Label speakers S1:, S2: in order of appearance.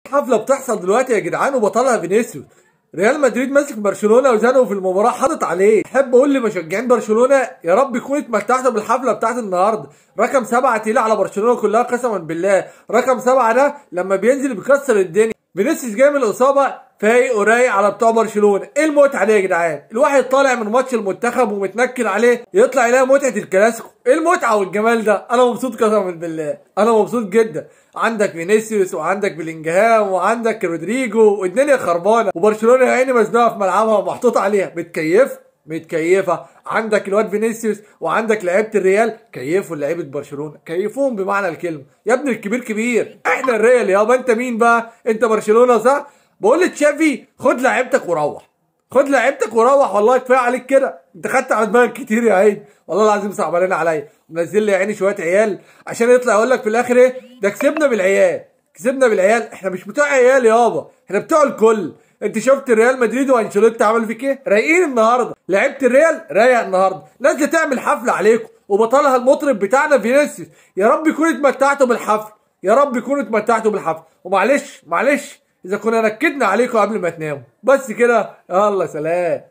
S1: حفله بتحصل دلوقتي يا جدعان وبطلها فينيسيوس ريال مدريد ماسك برشلونه وزنقه في المباراه حاطط عليه احب اقول لمشجعين برشلونه يا رب يكون اتمتعتوا بالحفله بتاعت النهارده رقم سبعه تقيل على برشلونه كلها قسما بالله رقم سبعه ده لما بينزل بيكسر الدنيا فينيسيوس جاي من الاصابه فايق ورايق على بتوع برشلونه ايه المتعه دي يا جدعان الواحد طالع من ماتش المنتخب ومتنكل عليه يطلع يلاقي متعه الكلاسيكو ايه المتعه والجمال ده انا مبسوط قسما بالله انا مبسوط جدا عندك فينيسيوس وعندك بلينجهام وعندك رودريجو والدنيا خربانه وبرشلونه يا عيني مزنوقه في ملعبها ومحطوط عليها متكيف متكيفه عندك الواد فينيسيوس وعندك لعيبه الريال كيفوا لعيبه برشلونه كيفوهم بمعنى الكلمه يا ابني الكبير كبير احنا الريال يابا انت مين بقى انت برشلونه صح بقول لتشافي خد لعيبتك وروح خد لعيبتك وروح والله كفايه عليك كده انت خدت على دماغك كتير يا عيني والله العظيم صعبانين عليا منزل لي يا عيني شويه عيال عشان يطلع يقول لك في الاخر ايه ده كسبنا بالعيال كسبنا بالعيال احنا مش بتوع عيال يابا احنا بتوع الكل انت شفت ريال مدريد وانشيلوتي عمل فيك ايه رايقين النهارده لعيبه الريال رايق النهارده نازله تعمل حفله عليكم وبطلها المطرب بتاعنا فينيسيوس يا رب يكون اتمتعتوا بالحفل يا رب يكون اتمتعتوا بالحفل ومعلش معلش اذا كنا نكدنا عليكم قبل ما تناموا بس كده يلا سلام